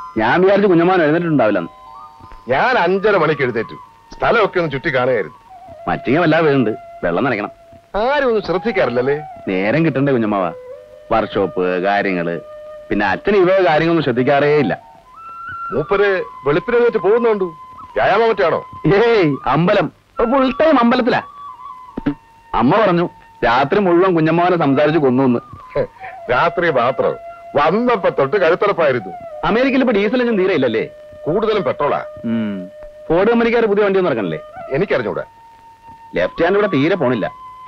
ഞാൻ വിചാരിച്ചു കുഞ്ഞമ്മാൻ എഴുന്നേറ്റുണ്ടാവില്ലെന്ന് ഞാൻ അഞ്ചര മണിക്ക് എഴുന്നേറ്റു സ്ഥലമൊക്കെ ഒന്ന് ചുറ്റി കാണുകയായിരുന്നു മറ്റിങ്ങ വല്ലാതെ വീഴുന്നുണ്ട് വെള്ളം നനയ്ക്കണം ആരും ഒന്നും ശ്രദ്ധിക്കാറില്ലല്ലേ നേരം കിട്ടണ്ടേ കുഞ്ഞമ്മാവ വർക്ക്ഷോപ്പ് കാര്യങ്ങള് പിന്നെ അച്ഛൻ ഇവ കാര്യങ്ങളൊന്നും ശ്രദ്ധിക്കാറേ ഇല്ല മൂപ്പര് വെളുപ്പിനെഴുന്നേറ്റ് പോകുന്നുണ്ടു വ്യായാമം മറ്റാണോ ഏയ് അമ്പലം ഫുൾ ടൈം അമ്പലത്തിലാ അമ്മ പറഞ്ഞു രാത്രി മുഴുവൻ കുഞ്ഞമ്മാവനെ സംസാരിച്ച് കൊന്നു ഹെ, രാത്രി മാത്രം വന്നപ്പോ തൊട്ട് കഴുത്തറപ്പായിരുന്നു അമേരിക്കയിൽ ഇപ്പൊ ഡീസൽ എഞ്ചിൻ തീരെ ഇല്ലല്ലേ കൂടുതലും പെട്രോളാ ഫോർഡ് കമ്പനിക്കാർ പുതിയ വണ്ടി ഒന്നും ഇറക്കണല്ലേ എനിക്കറിഞ്ഞൂടാ ലെഫ്റ്റ് ഹാൻഡ് ഇവിടെ തീരെ പോണില്ല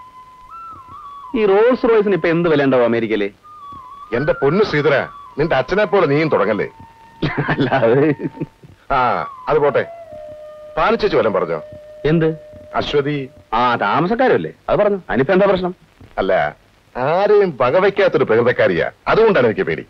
ഈ റോൾസ് റോയ്സിന് ഇപ്പൊ എന്ത് വില ഉണ്ടാവും അമേരിക്കയില് എന്റെ പൊന്നു ശ്രീധര നിന്റെ അച്ഛനെ പോലെ നീയും തുടങ്ങല്ലേ അല്ലാതെ ആ അത് പോട്ടെ പാലിച്ചു വല്ലം പറഞ്ഞോ എന്ത് അശ്വതി ആ താമസക്കാരല്ലേ അത് പറഞ്ഞു അതിനിപ്പോ എന്താ പ്രശ്നം അല്ല ആരെയും വകവയ്ക്കാത്തൊരു പ്രകൃതക്കാരിയാ അതുകൊണ്ടാണ് എനിക്ക് പേടി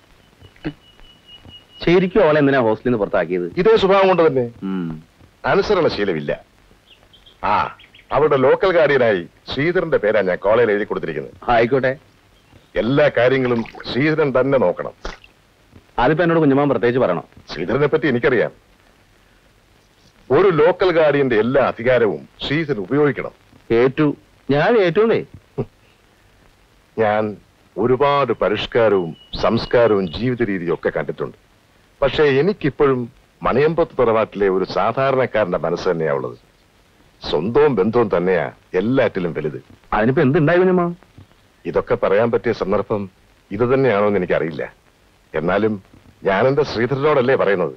ശരിക്കും അവളെ എന്തിനാ ഹോസ്റ്റലിൽ നിന്ന് പുറത്താക്കിയത് ഇതേ സ്വഭാവം കൊണ്ട് തന്നെ ഉം. അനുസരണശീലമില്ല ആ അവരുടെ ലോക്കൽ ഗാർഡിയനായി ശ്രീധരന്റെ പേരാ ഞാൻ കോളേജിൽ എഴുതി കൊടുത്തിരിക്കുന്നത് ആയിക്കോട്ടെ എല്ലാ കാര്യങ്ങളും ശ്രീധരൻ തന്നെ നോക്കണം അതിപ്പോ എന്നോട് കുഞ്ഞമ്മാൻ പ്രത്യേകിച്ച് പറയണോ ശ്രീധരനെ പറ്റി എനിക്കറിയാം ഒരു ലോക്കൽ ഗാർഡിയന്റെ എല്ലാ അധികാരവും ശ്രീധരൻ ഉപയോഗിക്കണം ഏറ്റു ഞാൻ ഏറ്റൂന്നേ ഞാൻ ഒരുപാട് പരിഷ്കാരവും സംസ്കാരവും ജീവിത രീതിയും ഒക്കെ കണ്ടിട്ടുണ്ട് പക്ഷേ എനിക്കിപ്പോഴും മണിയമ്പത്ത് തറവാട്ടിലെ ഒരു സാധാരണക്കാരന്റെ മനസ്സ് തന്നെയാ ഉള്ളത് സ്വന്തവും ബന്ധവും തന്നെയാ എല്ലാറ്റിലും വലുത് അതിനിപ്പോ എന്തുണ്ടായി കുഞ്ഞമ്മ ഇതൊക്കെ പറയാൻ പറ്റിയ സന്ദർഭം ഇത് തന്നെയാണോ എന്ന് എനിക്കറിയില്ല എന്നാലും ഞാൻ എന്റെ ശ്രീധരനോടല്ലേ പറയുന്നത്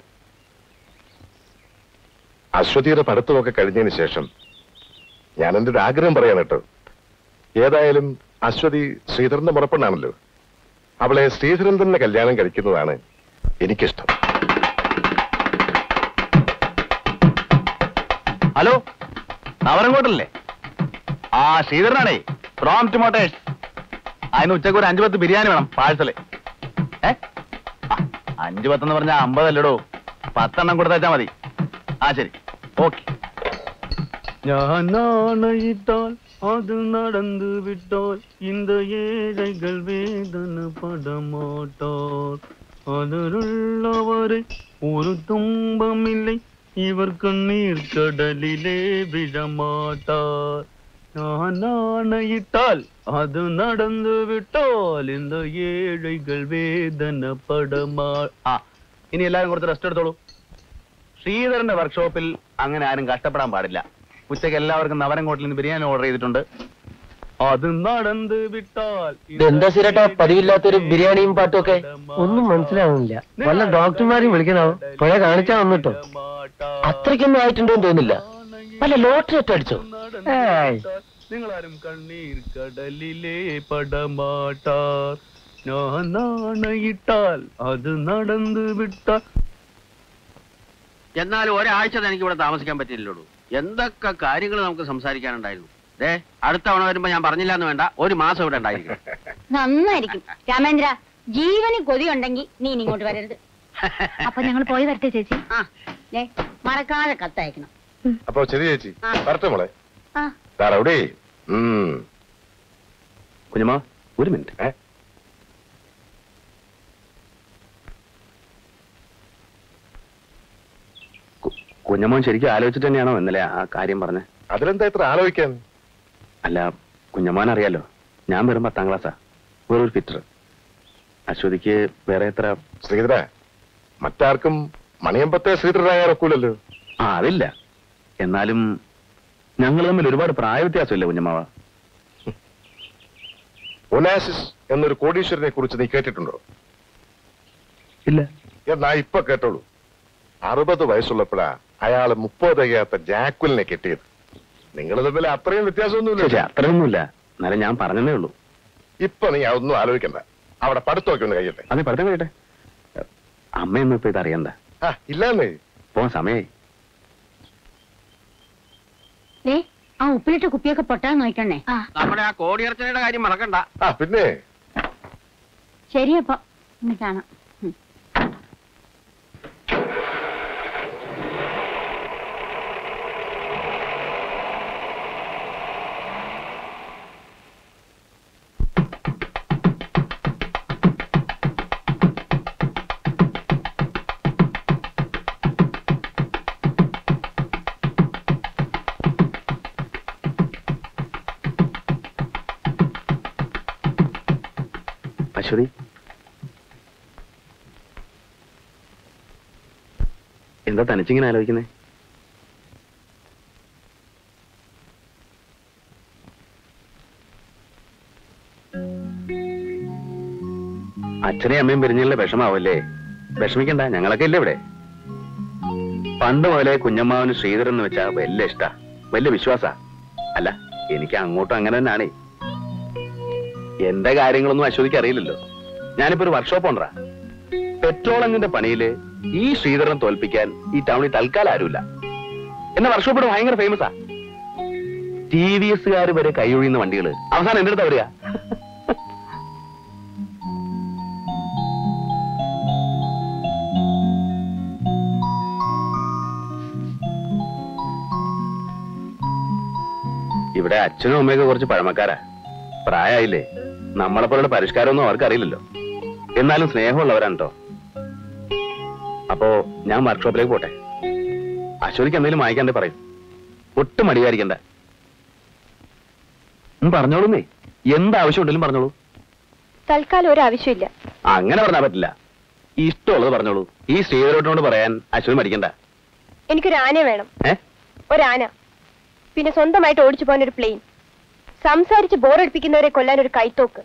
അശ്വതിയുടെ പഠിത്തമൊക്കെ കഴിഞ്ഞതിന് ശേഷം ഞാൻ എന്റെ ഒരു ആഗ്രഹം പറയാൻ കേട്ടോ ഏതായാലും അശ്വതി ശ്രീധരന്റെ മുറപ്പെണ്ണാണല്ലോ അവളെ ശ്രീധരൻ തന്നെ കല്യാണം കഴിക്കുന്നതാണ് എനിക്കിഷ്ടം ഹലോ നവരങ്കോട്ടല്ലേ ആ ശ്രീധരനാണേ ഫ്രോം ടുമോട്ടേഴ്സ് അതിന് ഉച്ചക്ക് ഒരു അഞ്ചു പത്ത് ബിരിയാണി വേണം പാഴ്സല് ഏ ആ, അഞ്ചു പത്തെന്ന് പറഞ്ഞാൽ അമ്പതല്ലടോ പത്തെണ്ണം കൊടുത്തേച്ചാ മതി ആ ശരി ഓക്കെ ഞാൻ നാണയിട്ടാൽ അത് നടந்து വിട്ടാൽ இந்த ஏழைகள் வேதனைப்படமாட்டார் அதருள்ளவரை ஒரு துன்பமில்லை இவர் கண்ணீர் கடலிலே விழமாட்டார் நான் ஆணையிட்டால் அது நடந்து விட்டால் இந்த ஏழைகள் വേദനപ്പെടമാ ആ ഇനി എല്ലാരും കുറച്ച് റെസ്റ്റ് എടുത്തോളൂ ശ്രീധരന്റെ വർക്ക്ഷോപ്പിൽ അങ്ങനെ ആരും കഷ്ടപ്പെടാൻ പാടില്ല ഉച്ചയ്ക്ക് എല്ലാവർക്കും നവരങ്കോട്ടിൽ നിന്ന് ബിരിയാണി ഓർഡർ ചെയ്തിട്ടുണ്ട് അത് നടന്ന് വിട്ടാൽ ഇതെന്താ സിരട്ടാ പതിവില്ലാത്തൊരു ബിരിയാണിയും പാട്ടും ഒക്കെ ഒന്നും മനസ്സിലാവുന്നില്ല വല്ല ഡോക്ടർമാരെയും വിളിക്കണാവോ പുഴ കാണിച്ചാ വന്നിട്ടോ അത്രയ്ക്കൊന്നും ആയിട്ടുണ്ടോന്ന് തോന്നില്ല വല്ല ലോട്ടറി ഒറ്റ അടിച്ചോ ഏയ് നിങ്ങളാരും കണ്ണീർ കടലിലെ പടമാട്ടാർ ഞാൻ നാണയിട്ടാൽ അത് നടന്ന് വിട്ടാൽ എന്നാലും ഒരാഴ്ച എനിക്ക് ഇവിടെ താമസിക്കാൻ പറ്റില്ലല്ലോ എന്തൊക്കെ കാര്യങ്ങൾ നമുക്ക് സംസാരിക്കാനുണ്ടായിരുന്നു ദേ അടുത്ത തവണ വരുമ്പോ ഞാൻ പറഞ്ഞില്ല എന്ന് വേണ്ട ഒരു മാസം ഇവിടെ ഉണ്ടായിരിക്കും നന്നായിരിക്കും രാമേന്ദ്ര ജീവന് കൊതിയുണ്ടെങ്കിൽ നീ ഇനി ഇങ്ങോട്ട് വരരുത് അപ്പൊ ഞങ്ങൾ പോയി വരട്ടെ ചേച്ചി ആ ദേ, മറക്കാതെ കത്തയക്കണം അപ്പൊ ശരി ചേച്ചി ആ. വരട്ടെ മോളെ ആ ധാരാവിടെ ഉം കുഞ്ഞമ്മ ഒരു മിനിറ്റ് ഏ? കു- കുഞ്ഞമ്മോൻ ശരിക്കും ആലോചിച്ചിട്ട് തന്നെയാണോ ഇന്നലെ ആ കാര്യം പറഞ്ഞത് അതിലെന്താ ഇത്ര ആലോചിക്കാൻ അല്ല കുഞ്ഞമ്മാൻ അറിയാലോ ഞാൻ വെറും പത്താം ക്ലാസ്സാ വെറൊരു ഫിറ്റർ അശ്വതിക്ക് വേറെ എത്ര ശ്രീധര മറ്റാർക്കും മണിയമ്പത്തെ ശ്രീധരനായ ഒക്കൂലല്ലോ ആ അതില്ല എന്നാലും ഞങ്ങൾ തമ്മിൽ ഒരുപാട് പ്രായ വ്യത്യാസമില്ല കുഞ്ഞമ്മാവ ഒനാസിസ് എന്നൊരു കോടീശ്വരനെ കുറിച്ച് നീ കേട്ടിട്ടുണ്ടോ ഇല്ല എന്നാ ഇപ്പൊ കേട്ടോളൂ അറുപത് വയസ്സുള്ളപ്പോഴാ അയാള് മുപ്പത് തികയാത്ത ജാക്കുലിനെ കെട്ടിയത് നിങ്ങൾ തമ്മിൽ അത്രയും ചേച്ചി വ്യത്യാസമൊന്നുമില്ല അത്രയൊന്നുമില്ല എന്നാലും ഞാൻ പറഞ്ഞതേ ഉള്ളൂ ഇപ്പൊ നീ അതൊന്നും ആലോചിക്കണ്ട അവിടെ പഠിത്തമൊക്കെ ഒന്ന് കഴിയട്ടെ അതെ പഠിത്തം കഴിയട്ടെ അമ്മയൊന്നും ഇപ്പൊ ഇത് അറിയണ്ട ആ ഇല്ലാന്നേ പോവാൻ സമയായി ദേ ആ ഉപ്പിലിട്ട കുപ്പിയൊക്കെ പൊട്ടാൻ നോക്കണേ ആ നമ്മുടെ ആ കോടിയർച്ചനയുടെ കാര്യം മറക്കണ്ട ആ പിന്നെ ശരിയപ്പോ ഇന്ന് കാണാം ഉം. അശ്വതി എന്താ തനിച്ചിങ്ങനെ ആലോചിക്കുന്നേ അച്ഛനെയും അമ്മയും പിരിഞ്ഞുള്ള വിഷമാവല്ലേ വിഷമിക്കണ്ട ഞങ്ങളൊക്കെ ഇല്ലേ ഇവിടെ പണ്ട് മുതലേ കുഞ്ഞമ്മാവന് ശ്രീധരൻ എന്ന് വെച്ചാ വലിയ ഇഷ്ടാ വലിയ വിശ്വാസ അല്ല എനിക്ക് അങ്ങോട്ടും അങ്ങനെ തന്നെയാണേ എന്റെ കാര്യങ്ങളൊന്നും അശ്വതിക്ക് അറിയില്ലല്ലോ ഞാനിപ്പോ ഒരു വർക്ക്ഷോപ്പ് ഉണ്ടാ പെട്രോൾ എങ്ങിന്റെ പണിയില് ഈ ശ്രീധരനെ തോൽപ്പിക്കാൻ ഈ ടൗണിൽ തൽക്കാലം ആരുമില്ല എന്ന വർക്ക്ഷോപ്പ് ഇവിടെ ഭയങ്കര ഫേമസാ ടി വി എസുകാർ വരെ കൈയൊഴിയുന്ന വണ്ടികള് അവസാനം എന്റെ അടുത്ത് വരിക ഇവിടെ അച്ഛനും അമ്മയൊക്കെ കുറച്ച് പഴമക്കാരാ പ്രായമായില്ലേ നമ്മളെ പോലുള്ള പരിഷ്കാരമൊന്നും അവർക്ക് അറിയില്ലല്ലോ എന്നാലും സ്നേഹമുള്ളവരാണ് കേട്ടോ അപ്പോ ഞാൻ വർക്ക്ഷോപ്പിലേക്ക് പോട്ടെ അശ്വതിക്ക് എന്തെങ്കിലും വാങ്ങിക്കാണ്ടേ പറയും ഒട്ടും മടിയായിരിക്കണ്ട ഉം, പറഞ്ഞോളൂന്നേ എന്ത് ആവശ്യമുണ്ടെങ്കിലും പറഞ്ഞോളൂ തൽക്കാലം ഒരു ആവശ്യമില്ല അങ്ങനെ പറഞ്ഞാൽ പറ്റില്ല ഇഷ്ടമുള്ളത് പറഞ്ഞോളൂ ഈ ശ്രീധരോട്ടിനോട് പറയാൻ അശ്വതി മടിക്കണ്ട എനിക്കൊരു ആന വേണം ഏ ഒരാന പിന്നെ സ്വന്തമായിട്ട് ഓടിച്ചു പോകാൻ ഒരു പ്ലെയിൻ സംസാരിച്ച് ബോറടിപ്പിക്കുന്നവരെ കൊല്ലാൻ ഒരു കൈത്തോക്ക്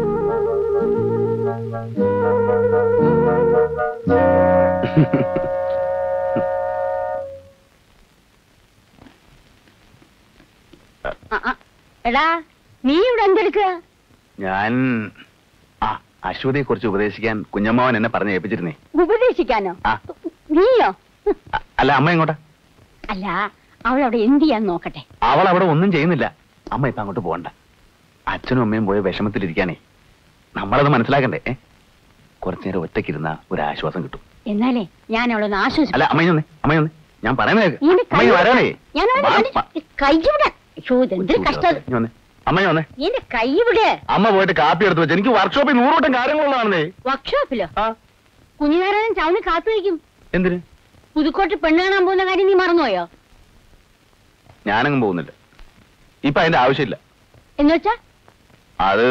ആ, ആ. എടാ നീ ഇവിടെ എന്തെടുക്കുക ഞാൻ ആ അശ്വതിയെ കുറിച്ച് ഉപദേശിക്കാൻ കുഞ്ഞമ്മാവൻ എന്നെ പറഞ്ഞ് ഏൽപ്പിച്ചിരുന്നേ ഉപദേശിക്കാനോ ആ. നീയോ അ- അല്ല അമ്മ എങ്ങോട്ടാ അല്ല അവൾ അവിടെ എന്ത് ചെയ്യാൻ നോക്കട്ടെ അവൾ അവിടെ ഒന്നും ചെയ്യുന്നില്ല അമ്മ ഇപ്പൊ അങ്ങോട്ട് പോകണ്ട അച്ഛനും അമ്മയും പോയ വിഷമത്തിലിരിക്കാനേ നമ്മളത് മനസ്സിലാക്കണ്ടേ ഏ? കുറച്ചു നേരം ഒറ്റയ്ക്കിരുന്ന ഒരു ആശ്വാസം കിട്ടും എന്നാലേ ഞാൻ അവളൊന്ന് ആശ്വസിപ്പിക്കാം അല്ല അമ്മയൊന്നേ അമ്മയൊന്നേ ഞാൻ പറയുന്നത് കേൾക്ക്. നിന്റെ കൈ അമ്മ വരണേ ഞാൻ അവനെ കണ്ടിട്ട് കൈ വിടാൻ അയ്യോ, ഇതെന്തൊരു കഷ്ടം അമ്മ വന്നേ എന്റെ കൈ വിടെ അമ്മ പോയിട്ട് കാപ്പി എടുത്ത് വെച്ച് എനിക്ക് വർക്ക്ഷോപ്പിൽ നൂറോട്ടം കാര്യങ്ങളുള്ളതാണെന്നേ വർക്ക്ഷോപ്പിലോ ആ കുഞ്ഞുനാരായണൻ ചവന്ന് കാത്തു വയ്ക്കും എന്തിന് പുതുക്കോട്ട് പെണ്ണ് കാണാൻ പോകുന്ന കാര്യം നീ മറന്നുപോയോ ഞാനങ്ങും പോകുന്നില്ല ഇപ്പൊ അതിന്റെ ആവശ്യമില്ല എന്നുവെച്ചാ അത്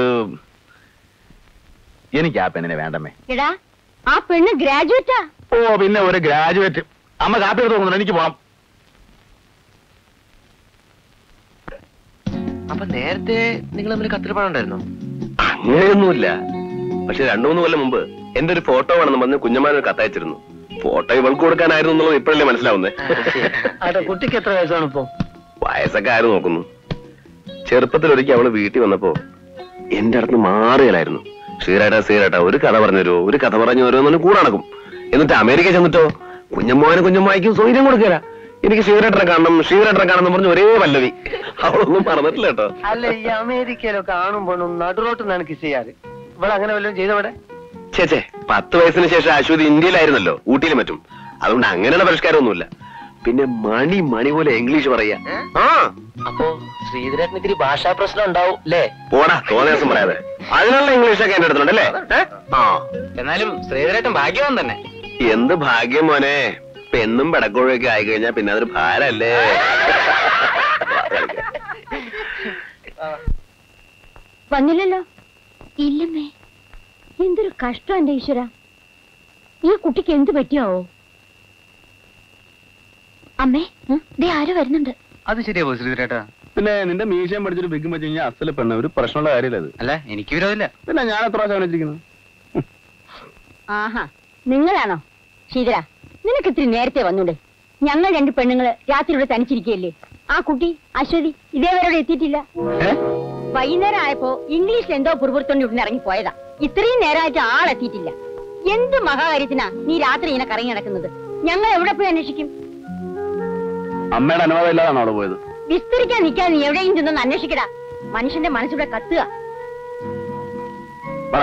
എനിക്ക് ആ പെണ്ണിനെ വേണ്ടമ്മേ എടാ ആ പെണ്ണ് ഗ്രാജുവേറ്റാ ഓ പിന്നെ ഒരു ഗ്രാജുവേറ്റ് അമ്മ കാപ്പി എടുത്ത് പോകുന്നുണ്ട് എനിക്ക് പോണം അപ്പൊ നേരത്തെ നിങ്ങൾ തമ്മിൽ കത്തിരിപ്പാടുണ്ടായിരുന്നോ അങ്ങനെയൊന്നുമില്ല പക്ഷെ രണ്ടു മൂന്ന് കൊല്ലം മുമ്പ് എന്റെ ഒരു ഫോട്ടോ വേണമെന്ന് പറഞ്ഞ് കുഞ്ഞമ്മാൻ ഒരു കത്തയച്ചിരുന്നു ഫോട്ടോ ഇവൾക്ക് കൊടുക്കാനായിരുന്നു എന്നുള്ളത് ഇപ്പോഴല്ലേ മനസ്സിലാവുന്നേ അതെ കുട്ടിക്ക് എത്ര വയസ്സാണ് ഇപ്പൊ വയസ്സൊക്കെ ആരും നോക്കുന്നു ചെറുപ്പത്തിൽ ഒരിക്കൽ അവള് വീട്ടിൽ വന്നപ്പോ എന്റെ അടുത്ത് മാറിയലായിരുന്നു ശ്രീരാട്ട ശ്രീരാട്ട ഒരു കഥ പറഞ്ഞു തരുമോ ഒരു കഥ പറഞ്ഞു തരുമോ എന്ന് കൂടെ നടക്കും എന്നിട്ട് അമേരിക്ക ചെന്നിട്ടോ കുഞ്ഞമ്മോനെ കുഞ്ഞമ്മായിക്കും സൗകര്യം കൊടുക്കല എനിക്ക് ശ്രീരാട്ടനെ കാണണം ശ്രീരാട്ടനെ കാണണം എന്ന് പറഞ്ഞ് ഒരേ പല്ലവി അവളൊന്നും പറഞ്ഞിട്ടില്ല കേട്ടോ അല്ല ഈ അമേരിക്കയിലൊക്കെ ആണും പെണ്ണും നടുറോട്ട് നിന്നാണ് കിസ് ചെയ്യാറ് ഇവിടെ അങ്ങനെ വല്ലതും ചെയ്തവിടെ ചേച്ചേ പത്ത് വയസ്സിന് ശേഷം അശ്വതി ഇന്ത്യയിലായിരുന്നല്ലോ ഊട്ടിയിലും മറ്റും അതുകൊണ്ട് അങ്ങനെയുള്ള പരിഷ്കാരമൊന്നുമില്ല പിന്നെ മണി മണി പോലെ ഇംഗ്ലീഷ് പറയാ ആ അപ്പോ ശ്രീധരേട്ടന് ഇത്തിരി ഭാഷാ പ്രശ്നം ഉണ്ടാവും അല്ലേ പോടാ തോന്നിയ ദിവസം പറയാതെ അതിനുള്ള ഇംഗ്ലീഷൊക്കെ എന്റെ അടുത്തുണ്ടല്ലേ ഏ? ആ എന്നാലും ശ്രീധരേട്ടൻ ഭാഗ്യവാൻ തന്നെ എന്ത് ഭാഗ്യം മോനെ പെണ്ണും പെടക്കോഴൊക്കെ ആയി കഴിഞ്ഞാൽ പിന്നെ അതൊരു ഭാരല്ലേ വന്നില്ലല്ലോ ഇല്ലമ്മേ എന്തൊരു കഷ്ടം എന്റെ ഈശ്വര ഈ കുട്ടിക്ക് എന്ത് പറ്റിയാവോ അമ്മേ ദേ ആരോ വരുന്നുണ്ട് അത് ശരിയാവോ ശ്രീധരേട്ടാ പിന്നെ നിന്റെ മീശയും പഠിച്ചിട്ട് ബിഗും വെച്ച് കഴിഞ്ഞാൽ അസല് പെണ്ണ ഒരു പ്രശ്നമുള്ള കാര്യമില്ല അത് അല്ല എനിക്ക് വിരോധമില്ല പിന്നെ ഞാൻ എത്ര പ്രാവശ്യം വെച്ചിരിക്കുന്നത് ആഹാ നിങ്ങളാണോ ശീതര നിനക്ക് ഇത്തിരി നേരത്തെ വന്നൂടെ ഞങ്ങൾ രണ്ട് പെണ്ണുങ്ങള് രാത്രി ഇവിടെ തനിച്ചിരിക്കുകയല്ലേ ആ കുട്ടി അശ്വതി ഇതേവരെ ഇവിടെ എത്തിയിട്ടില്ല വൈകുന്നേരം ആയപ്പോ ഇംഗ്ലീഷിൽ എന്തോ പുറപുറത്തോണ്ട് ഇവിടുന്ന് ഇറങ്ങി പോയതാ ഇത്രയും നേരമായിട്ട് ആളെത്തിയിട്ടില്ല എന്ത് മഹാകാര്യത്തിനാ നീ രാത്രി ഇങ്ങനെ കറങ്ങി നടക്കുന്നത് ഞങ്ങൾ എവിടെ പോയി അന്വേഷിക്കും അമ്മയുടെ അനുവാദം ഇല്ലാതാണോ അവിടെ പോയത് വിസ്തരിക്കാൻ നിൽക്കാതെ നീ എവിടെയും ചെന്നൊന്ന് അന്വേഷിക്കടാ മനുഷ്യന്റെ മനസ്സിവിടെ കത്തുക പറ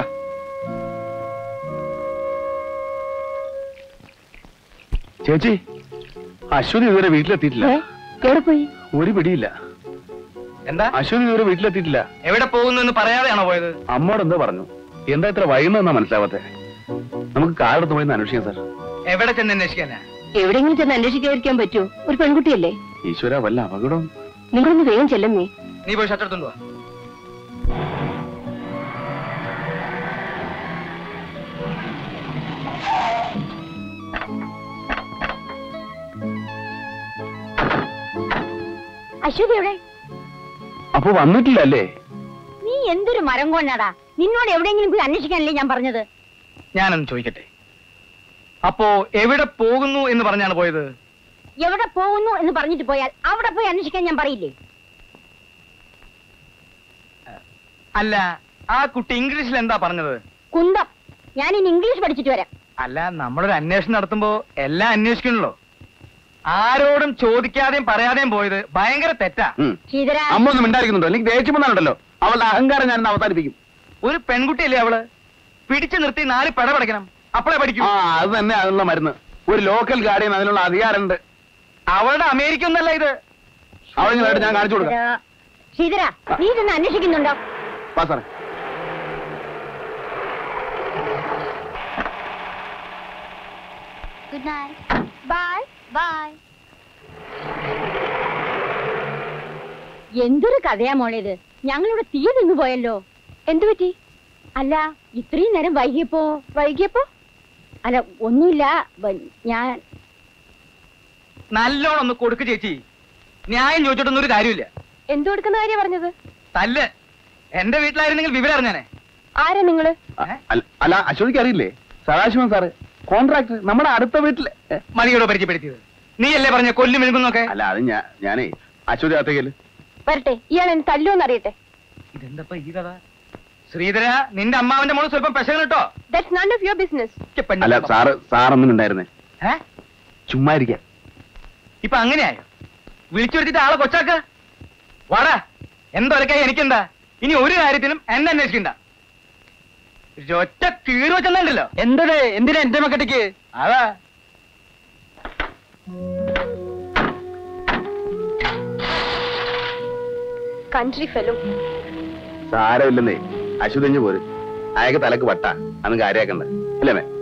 ചേച്ചി അശ്വതി ഇതുവരെ വീട്ടിലെത്തിയിട്ടില്ല എവിടെ പോയി ഒരു പിടിയില്ല എന്താ അശ്വതി ഇതുവരെ വീട്ടിലെത്തിയിട്ടില്ല എവിടെ പോകുന്നു എന്ന് പറയാതെയാണോ പോയത് അമ്മോട് എന്താ പറഞ്ഞു എന്താ ഇത്ര വൈകുന്നതെന്നാ മനസ്സിലാവാത്തെ നമുക്ക് കാറെടുത്ത് പോയി ഒന്ന് അന്വേഷിക്കാം സാർ എവിടെ ചെന്ന് അന്വേഷിക്കാനാ എവിടെയെങ്കിലും ചെന്ന് അന്വേഷിക്കാതിരിക്കാൻ പറ്റുമോ ഒരു പെൺകുട്ടിയല്ലേ ഈശ്വര വല്ല അപകടം നിങ്ങളൊന്ന് വേഗം ചെല്ലുന്നേ നീ പോയി ഷർട്ട് എടുത്തോണ്ട് വാ അശ്വതി എവിടെ അപ്പൊ വന്നിട്ടില്ല അല്ലേ നീ എന്തൊരു മരം കൊണ്ടാടാ നിന്നോട് എവിടെയെങ്കിലും പോയി അന്വേഷിക്കാനല്ലേ ഞാൻ പറഞ്ഞത് ഞാനൊന്ന് ചോദിക്കട്ടെ അപ്പോ എവിടെ പോകുന്നു എന്ന് പറഞ്ഞാണ് പോയത് എവിടെ പോകുന്നു എന്ന് പറഞ്ഞിട്ട് പോയാൽ അവിടെ പോയി അന്വേഷിക്കാൻ ഞാൻ പറയില്ലേ അല്ല ആ കുട്ടി ഇംഗ്ലീഷിൽ എന്താ പറഞ്ഞത് കുന്തം ഞാൻ ഇനി ഇംഗ്ലീഷ് പഠിച്ചിട്ട് വരാം അല്ല നമ്മളൊരു അന്വേഷണം നടത്തുമ്പോ എല്ലാം അന്വേഷിക്കണല്ലോ ആരോടും ചോദിക്കാതെയും പറയാതെയും പോയത് ഭയങ്കര തെറ്റാ ഉം. ശ്രീധര അമ്മ ഒന്നും മിണ്ടായിരിക്കുന്നുണ്ടോ എനിക്ക് ദേഷ്യം വന്നാലുണ്ടല്ലോ അവളുടെ അഹങ്കാരം ഞാൻ ഇന്ന് അവസാനിപ്പിക്കും ഒരു പെൺകുട്ടിയല്ലേ അവള് പിടിച്ചു നിർത്തി നാല് പെട പഠിക്കണം അപ്പളേ പഠിക്കൂ ആ അത് തന്നെ അതിനുള്ള മരുന്ന് ഒരു ലോക്കൽ ഗാർഡിയൻ അതിനുള്ള അധികാരമുണ്ട് അവളുടെ അമേരിക്ക ഒന്നല്ല ഇത് അവളിങ്ങോട്ട് ഞാൻ കാണിച്ചു കൊടുക്കാം ശ്രീധര നീ ഇതൊന്ന് അന്വേഷിക്കുന്നുണ്ടോ വാ സാറേ ഗുഡ് നൈറ്റ് ബൈ ബൈ എന്തൊരു കഥയാ മോളെ ഇത് ഞങ്ങളിവിടെ തീ നിന്ന് പോയല്ലോ എന്തു പറ്റി അല്ല ഇത്രയും നേരം വൈകിയപ്പോ വൈകിയപ്പോ അല്ല ഒന്നുമില്ല ബ- ഞാൻ നല്ലോണം ഒന്ന് കൊടുക്ക് ചേച്ചി ന്യായം ചോദിച്ചിട്ടൊന്നും ഒരു കാര്യമില്ല എന്തു കൊടുക്കുന്ന കാര്യ പറഞ്ഞത് തല്ല് എന്റെ വീട്ടിലായിരുന്നെങ്കിൽ വിവരം അറിഞ്ഞാനെ ആരാ നിങ്ങള് അ- അല്ല- അല്ല അശോകിക്ക് അറിയില്ലേ സദാശിവൻ സാറ് കോൺട്രാക്ടർ നമ്മുടെ അടുത്ത വീട്ടിലെ ഏ, മതിയോട് പരിചയപ്പെടുത്തിയത് നീ അല്ലേ പറഞ്ഞ കൊല്ലു മെഴുകുന്നൊക്കെ അല്ല അത് ഞാൻ ഞാനേ അശ്വതി അകത്തേക്കല് വരട്ടെ ഇയാൾ എന്നെ തല്ലുവെന്ന് അറിയട്ടെ ഇതെന്തപ്പ ഈ കഥ ശ്രീധര നിന്റെ അമ്മാവന്റെ മോള് സ്വല്പം പെശകൻ കേട്ടോ that's none of your business അല്ല സാറ് സാറൊന്നും ഉണ്ടായിരുന്നേ ഏ? ചുമ്മാ ഇരിക്കാൻ ഇപ്പൊ അങ്ങനെയായോ വിളിച്ചു വരുത്തിട്ട് ആളെ കൊച്ചാക്ക വാടാ എന്തൊരക്കായി എനിക്കെന്താ ഇനി ഒരു കാര്യത്തിനും എന്നെ അന്വേഷിക്കണ്ട ഒറ്റ കീറി വെച്ചെന്നുണ്ടല്ലോ എന്തത് എന്തിനാ എന്റെ മക്കട്ടിക്ക് അതാ കൺട്രി ഫെലോ സാരമില്ലെന്നേ അശ്വതിഞ്ഞ് പോര് അയാൾക്ക് തലക്ക് വട്ട അന്ന് കാര്യാക്കണ്ട അല്ലേ മേ